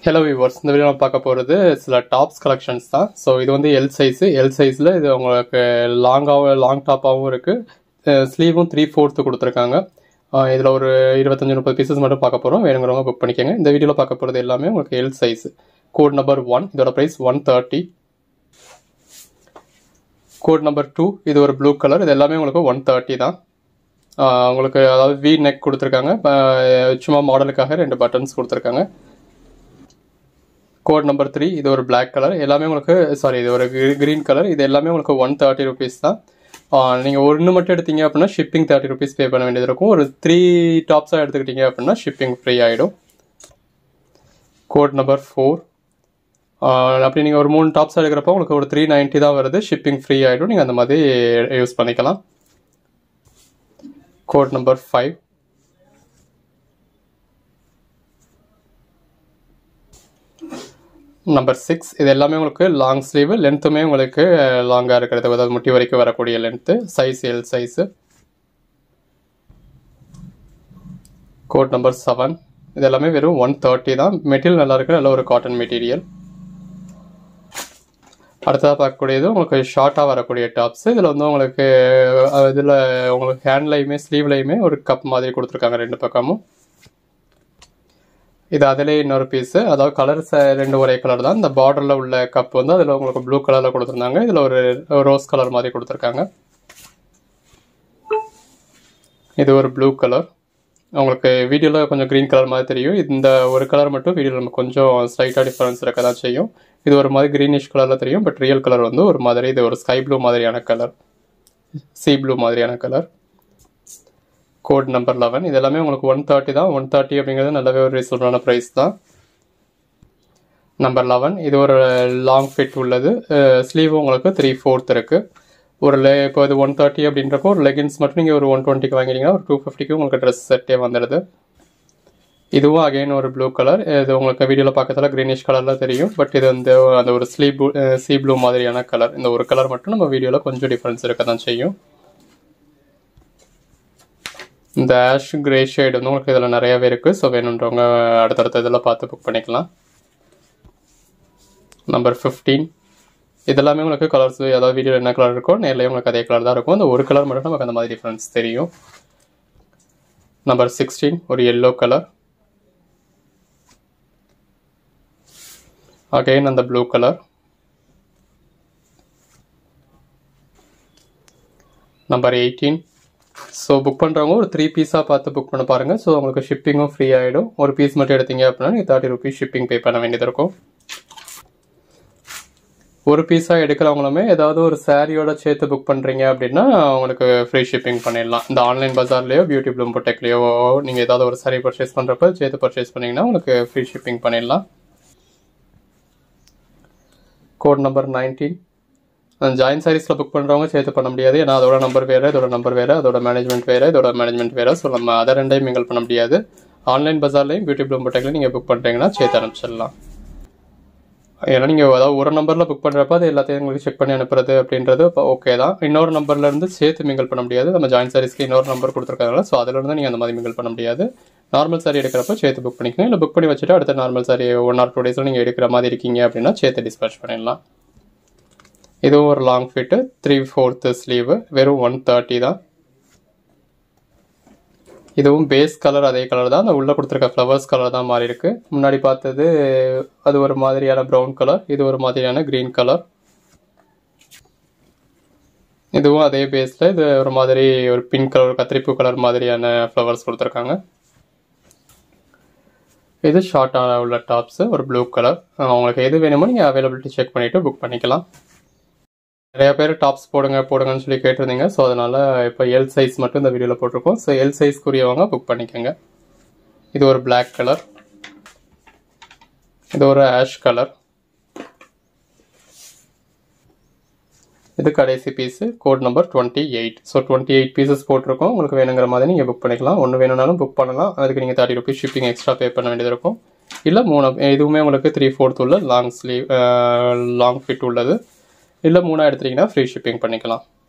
hello viewers இந்த video நம்ம பார்க்க போகிறது சில டாப்ஸ் கலெக்ஷன்ஸ் தான் ஸோ இது வந்து எல் சைஸு எல் சைஸில் இது உங்களுக்கு லாங்காகவும் லாங் டாப்பாகவும் இருக்குது ஸ்லீவும் த்ரீ ஃபோர்த்து கொடுத்துருக்காங்க இதில் ஒரு இருபத்தஞ்சு முப்பது பீசஸ் மட்டும் பார்க்க போகிறோம் வேணுங்கிறவங்க புக் பண்ணிக்கோங்க இந்த வீடியோவில் பார்க்க போகிறது எல்லாமே உங்களுக்கு L size code number one இதோட price one thirty code number two இது ஒரு ப்ளூ கலர் இது எல்லாமே உங்களுக்கு ஒன் தேர்ட்டி தான் ஆஹ் உங்களுக்கு அதாவது வி நெக் கொடுத்துருக்காங்க ஆஹ் சும்மா மாடலுக்காக ரெண்டு பட்டன்ஸ் கொடுத்துருக்காங்க கோட் நம்பர் த்ரீ இது ஒரு பிளாக் கலர் எல்லாமே உங்களுக்கு சாரி இது ஒரு க்ரீன் கலர் இது எல்லாமே உங்களுக்கு ஒன் தேர்ட்டி ருபீஸ் தான் நீங்கள் ஒன்று மட்டும் எடுத்தீங்க அப்படின்னா ஷிப்பிங் தேர்ட்டி ருபீஸ் பே பண்ண வேண்டியது இருக்கும் ஒரு த்ரீ டாப்ஸாக எடுத்துக்கிட்டீங்க அப்படின்னா ஷிப்பிங் ஃப்ரீ ஆகிடும் கோட் நம்பர் ஃபோர் அப்படி நீங்கள் ஒரு மூணு டாப்ஸ் எடுக்கிறப்போ உங்களுக்கு ஒரு த்ரீ நைன்ட்டி தான் வருது ஷிப்பிங் ஃப்ரீ ஆகிடும் நீங்கள் அந்த மாதிரி யூஸ் பண்ணிக்கலாம் code number five number six இது எல்லாமே உங்களுக்கு லாங் ஸ்லீவ் லென்த்துமே உங்களுக்கு லாங்காக இருக்கிறது அதாவது முட்டி வரைக்கும் வரக்கூடிய length size L size code number seven இது எல்லாமே வெறும் ஒன் தேர்ட்டி தான் மெட்டீரியல் நல்லா இருக்கு நல்ல ஒரு காட்டன் மெட்டீரியல் அடுத்ததாக பார்க்கக்கூடியது உங்களுக்கு ஷார்ட்டாக வரக்கூடிய டாப்ஸ் இதில் வந்து உங்களுக்கு இதில் உங்களுக்கு ஹேண்ட்லையுமே ஸ்லீவ்லையுமே ஒரு கப் மாதிரி கொடுத்துருக்காங்க ரெண்டு பக்கமும் இது அதிலே இன்னொரு பீஸு அதாவது கலர்ஸ் ரெண்டு ஒரே கலர் தான் இந்த பார்டரில் உள்ள கப் வந்து அதில் உங்களுக்கு ப்ளூ கலரில் கொடுத்துருந்தாங்க இதில் ஒரு ரோஸ் கலர் மாதிரி கொடுத்துருக்காங்க இது ஒரு ப்ளூ கலர் உங்களுக்கு வீடியோவில் கொஞ்சம் க்ரீன் கலர் மாதிரி தெரியும் இந்த ஒரு கலர் மட்டும் வீடியோவில் நம்ம கொஞ்சம் ஸ்லைட்டாக டிஃப்ரென்ஸ் இருக்க தான் செய்யும் இது ஒரு மாதிரி க்ரீனிஷ் கலரில் தெரியும் பட் ரியல் கலர் வந்து ஒரு மாதிரி இது ஒரு ஸ்கை ப்ளூ மாதிரியான கலர் சி ப்ளூ மாதிரியான கலர் கோட் நம்பர் லெவன் இது எல்லாமே உங்களுக்கு ஒன் தேர்ட்டி தான் ஒன் தேர்ட்டி அப்படிங்கிறது நல்லாவே ஒரு ரீசனபிளான ப்ரைஸ் தான் நம்பர் லெவன் இது ஒரு லாங் ஃபிட் உள்ளது ஸ்லீவும் உங்களுக்கு த்ரீ ஃபோர்த் இருக்குது ஒரு லே இப்போ இது ஒன் தேர்ட்டி அப்படின்றப்போ ஒரு லெகின்ஸ் மட்டும் நீங்கள் ஒரு ஒன் டுவெண்ட்டிக்கு வாங்கிட்டீங்கன்னா ஒரு டூ ஃபிஃப்டிக்கு உங்களுக்கு ட்ரெஸ் செட்டே வந்துடுது இதுவும் அகைன் ஒரு ப்ளூ கலர் இது உங்களுக்கு வீடியோவில் பார்க்கறதுல க்ரீனிஷ் கலரில் தெரியும் பட் இது வந்து அந்த ஒரு ஸ்லீ ப்ளூ சி ப்ளூ மாதிரியான கலர் இந்த ஒரு கலர் மட்டும் நம்ம வீடியோவில் கொஞ்சம் டிஃப்ரென்ஸ் இருக்க தான் செய்யும் இந்த ஆஷ் கிரே ஷேட் வந்து உங்களுக்கு இதில் நிறையாவே இருக்குது ஸோ வேணுன்றவங்க அடுத்தடுத்த இதில் பார்த்து புக் பண்ணிக்கலாம் நம்பர் ஃபிஃப்டீன் இதெல்லாமே உங்களுக்கு கலர்ஸ் அதாவது வீடியோ என்ன கலர் இருக்கோ நேரில் உங்களுக்கு அதே கலர் தான் இருக்கும் அந்த ஒரு கலர் மட்டும் நமக்கு அந்த மாதிரி டிஃப்ரென்ஸ் தெரியும் நம்பர் சிக்ஸ்டீன் ஒரு எல்லோ கலர் அகைன் அந்த blue colour number eighteen so book பண்ணுறவங்க ஒரு த்ரீ பீஸாக பார்த்து புக் பண்ண பாருங்கள் ஸோ உங்களுக்கு ஷிப்பிங்கும் ஃப்ரீ ஆகிடும் ஒரு பீஸ் மட்டும் எடுத்தீங்க அப்படின்னா நீங்கள் தேர்ட்டி ருபீஸ் ஷிப்பிங் பே பண்ண வேண்டியது இருக்கும் ஒரு பீஸாக எடுக்கிறவங்களுமே ஏதாவது ஒரு சாரியோட சேர்த்து புக் பண்ணுறீங்க அப்படின்னா உங்களுக்கு ஃப்ரீ ஷிப்பிங் பண்ணிடலாம் இந்த ஆன்லைன் பஜார்லேயோ பியூட்டி ப்ளூம் பொட்டெக்லேயோ நீங்கள் ஏதாவது ஒரு சாரி பர்ச்சேஸ் பண்ணுறப்ப சேர்த்து பர்ச்சேஸ் பண்ணிங்கன்னா உங்களுக்கு ஃப்ரீ ஷிப்பிங் பண்ணிடலாம் கோட் நம்பர் நைன்டீன் ஜாயின் சாரீஸில் புக் பண்ணுறவங்க சேர்த்து பண்ண முடியாது ஏன்னா அதோட நம்பர் வேறு இதோட நம்பர் வேறு அதோட மேனேஜ்மெண்ட் வேறு இதோட மேனேஜ்மெண்ட் வேறு ஸோ நம்ம அதை ரெண்டையும் மிங்கல் பண்ண முடியாது ஆன்லைன் பஜார்லையும் பியூட்டி ப்ளூம் பொட்டெக்லையும் நீங்கள் புக் பண்ணுறீங்கன்னா சேர்த்து அனுப்பிச்சிடலாம் ஏன்னா நீங்கள் அதாவது ஒரு நம்பரில் புக் பண்ணுறப்ப அது எல்லாத்தையும் உங்களுக்கு செக் பண்ணி அனுப்புறது அப்படின்றது ஓகே தான் இன்னொரு நம்பர்லேருந்து சேர்த்து மிங்கல் பண்ண முடியாது நம்ம ஜாயின் சாரீஸ்க்கு இன்னொரு நம்பர் கொடுத்துருக்காங்க ஸோ அதிலிருந்து நீங்கள் அந்த மாதிரி மிங்கல் பண்ண முடியாது நார்மல் சாரி எடுக்கிறப்ப சேர்த்து புக் பண்ணிக்கணும் இல்லை புக் பண்ணி வச்சுட்டு அடுத்த normal sari one or two டேஸில் நீங்கள் எடுக்கிற மாதிரி இருக்கீங்க அப்படின்னா சேர்த்து டிஸ்பேச் பண்ணிடலாம் இதுவும் ஒரு long fit three fourth sleeve வெறும் ஒன் தேர்ட்டி தான் இதுவும் பேஸ் கலர் அதே கலர் தான் அந்த உள்ளே கொடுத்துருக்க ஃப்ளவர்ஸ் கலர் தான் மாறி இருக்கு முன்னாடி பார்த்தது அது ஒரு மாதிரியான ப்ரௌன் கலர் இது ஒரு மாதிரியான க்ரீன் கலர் இதுவும் அதே பேஸில் இது ஒரு மாதிரி ஒரு பிங்க் கலர் கத்திரிப்பூ கலர் மாதிரியான ஃப்ளவர்ஸ் கொடுத்துருக்காங்க இது ஷார்ட்டாக உள்ள டாப்ஸு ஒரு ப்ளூ கலர் உங்களுக்கு எது வேணுமோ நீங்கள் அவைலபிலிட்டி செக் பண்ணிவிட்டு புக் பண்ணிக்கலாம் நிறைய பேர் டாப்ஸ் போடுங்க போடுங்கன்னு சொல்லி கேட்டிருந்தீங்க ஸோ அதனால் இப்போ எல் சைஸ் மட்டும் இந்த வீடியோவில் போட்டிருக்கோம் ஸோ எல் சைஸ்க்குரியவங்க புக் பண்ணிக்கோங்க இது ஒரு பிளாக் கலர் இது ஒரு ஆஷ் கலர் இது கடைசி piece code number twenty eight so twenty eight pieces போட்டிருக்கோம் உங்களுக்கு வேணுங்கிற மாதிரி நீங்கள் புக் பண்ணிக்கலாம் ஒன்று வேணும்னாலும் புக் பண்ணலாம் அதுக்கு நீங்கள் thirty rupees shipping extra pay பண்ண வேண்டியது இருக்கும் இல்லை மூணு இதுவுமே உங்களுக்கு த்ரீ ஃபோர்த் உள்ள லாங் ஸ்லீவ் லாங் ஃபிட் உள்ளது இல்லை மூணாக எடுத்துட்டிங்கன்னா ஃப்ரீ ஷிப்பிங் பண்ணிக்கலாம்